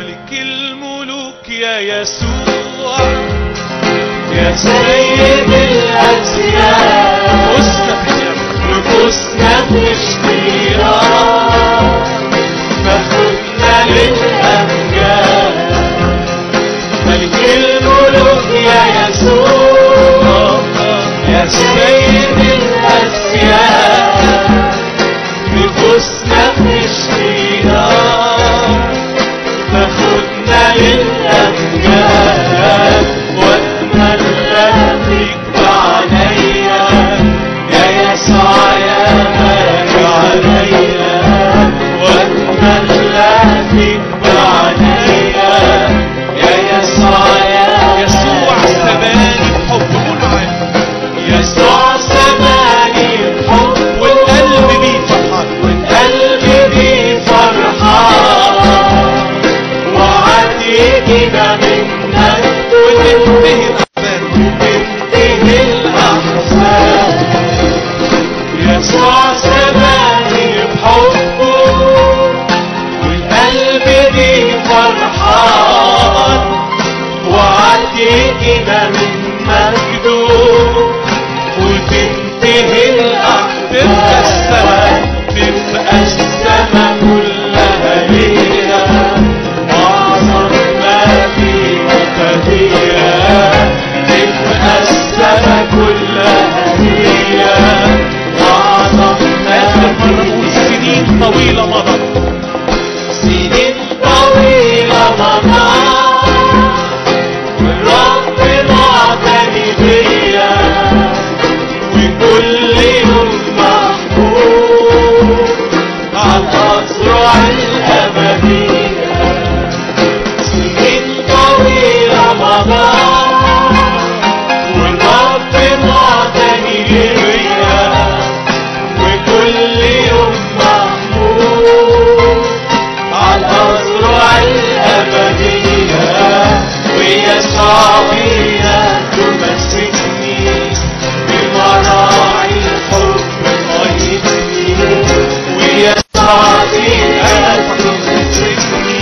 ملك الملوك يا يسوع يا سيد الأسياد نفوسنا في الجنة نفوسنا في اشتياق فخدنا للأمجاد ملك الملوك يا يسوع يا سيد الأسياد نفوسنا في اشتياق فخدنا للأمجاد واتملى فيك عليا يا يسوع يا غالي عليا واتملى فيك عليا يا يسوع يا يسوع سباني بحب قول معايا يسوع سماني بحب والقلب بيه فرحان والقلب بيه فرحان وعد يجينا منك وتنتهي الأحزان وتنتهي الأحزان يسوع سماني بحبه والقلب بيه فرحان وعد يجينا من مجده وتنتهي تبقى السما الأحزان تبقى السما كلها ليا وأعظم ما فيك فديا تبقى السما كلها ليا وأعظم ما آخر مرة نقول فيك سنين طويلة مضت سنين طويلة مضت والرب معتني بيا وكل يوم محبوب على الأزرع الأبدية سنين طويلة مضت والرب معتني بيا وكل يوم محمود على الأزرع الأبدية ويسوع بيا تمسكني بمراعي الحب قيدني ويسوع بيا تمسكني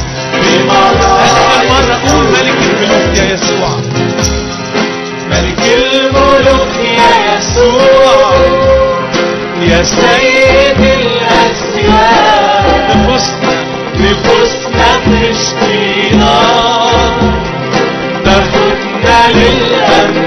آخر مرة بمراعي قول ملك الملوك يا يسوع ملك الملوك يا يسوع يا سيد الأسياد نفوسنا نفوسنا في اشتياق تاخدنا للأمجاد